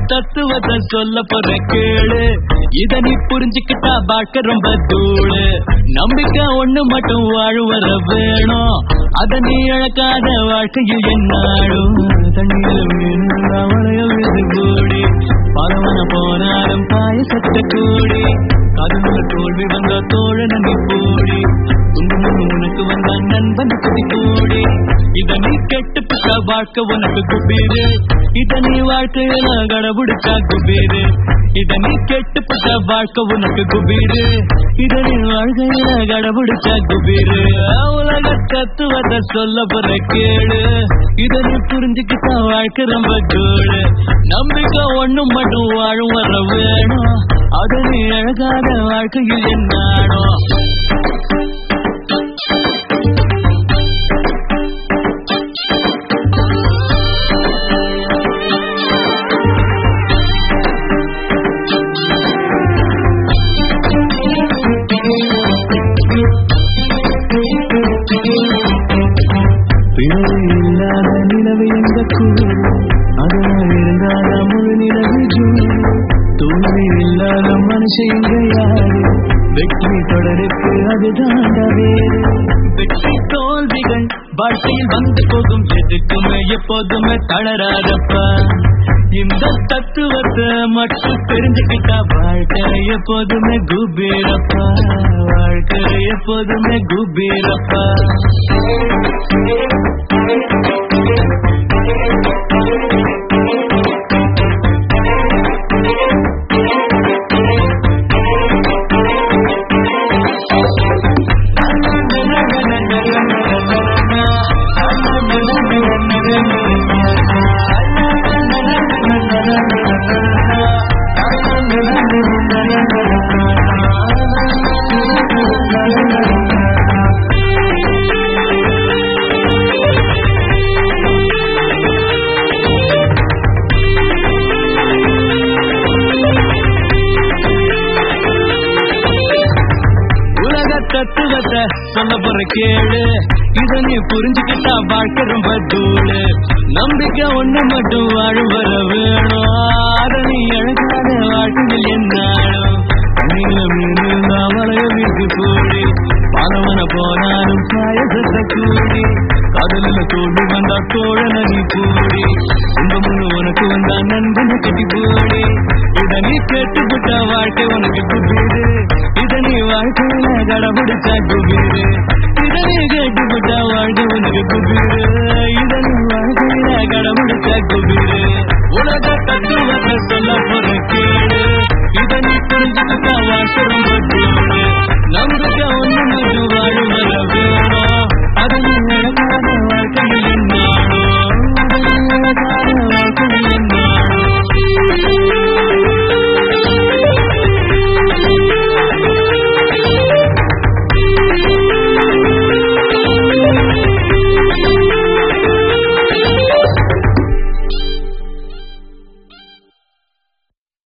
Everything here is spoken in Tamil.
தத்துவத்தை சொல்ல போற கேளு இத நீ புரிஞ்சுக்கிட்டா வாழ்க்கை ரொம்ப தூளு நம்பிக்கை ஒண்ணு மட்டும் வாழ்வர வேணும் அத நீ இழக்காத வாழ்க்கையில் என்னாடும் தண்ணீர் மீன் அவளைய விது கூடி பரவன போனாலும் பாயசத்த கூடி கருண தோல்வி வந்த தோழன நீ கூடி குங்குமம் உனக்கு வந்த நண்பன் குடி கூடி இத நீ கெட்டு பிட்ட வாழ்க்கை உனக்கு குபீரு இத நீ வாழ்க்கையில கடபுடிச்சா குபீரு இத நீ கெட்டு பிட்ட வாழ்க்கை உனக்கு குபீரு இத நீ வாழ்க்கையில கடபுடிச்சா குபீரு உலக தத்துவத்தை சொல்ல போற கேளு இத நீ புரிஞ்சுக்கிட்டா வாழ்க்கை ரொம்ப கூடு நம்பிக்கை ஒண்ணும் மட்டும் வாழும் வர வேணும் அது நீ அழகாத வாழ்க்கையில் என்னானோ பிறகு இல்லாத நிலவு எங்க கூறு அதனால் இருந்தாத முழு நிலவு ஜூறு தோல்வி இல்லாத மனுஷன் எங்க யாரு வெற்றி தொடருக்கு அதுதான் வேறு வெற்றி தோல்விகள் வாழ்க்கையில் வந்து போகும் எதுக்குமே எப்போதுமே தளராதப்பா இந்த தத்துவத்தை மட்டும் தெரிஞ்சுக்கிட்டா வாழ்க்கை எப்போதுமே குபீரப்பா வாழ்க்கை எப்போதுமே குபீரப்பா உலக தத்துவத்தை சொல்ல போற கேளு இத நீ புரிஞ்சுக்கிட்டா வாழ்க்கை ரொம்ப தூளு நம்பிக்கை ஒண்ணு மட்டும் வாழ வர வேணும் அத நீ அழகாத வாழ்க்கையில் என்னாலும் நீல மீன் அவளைய வீட்டு கூடி பலவன போனாலும் பாயசத்தை கூடி கடலில் தோல்வி வந்தா தோழன நீ கூடி கும்பமுன்னு உனக்கு வந்தா நண்பனை கட்டி கூடி இத நீ கேட்டுப்பட்ட வாழ்க்கை உனக்கு குபீரு இத நீ வாழ்க்கையில கடபிடிச்சா குபீரு இத நீ கேட்டுப்பட்ட வாழ்க்கை உனக்கு குபீரு இத நீ வாழ்க்கையில கடபிடிச்சா குபீரு உலக தத்துவத்தை சொல்ல போற கேளு இத நீ புரிஞ்சுக்கிட்டா வாழ்க்கை ரொம்ப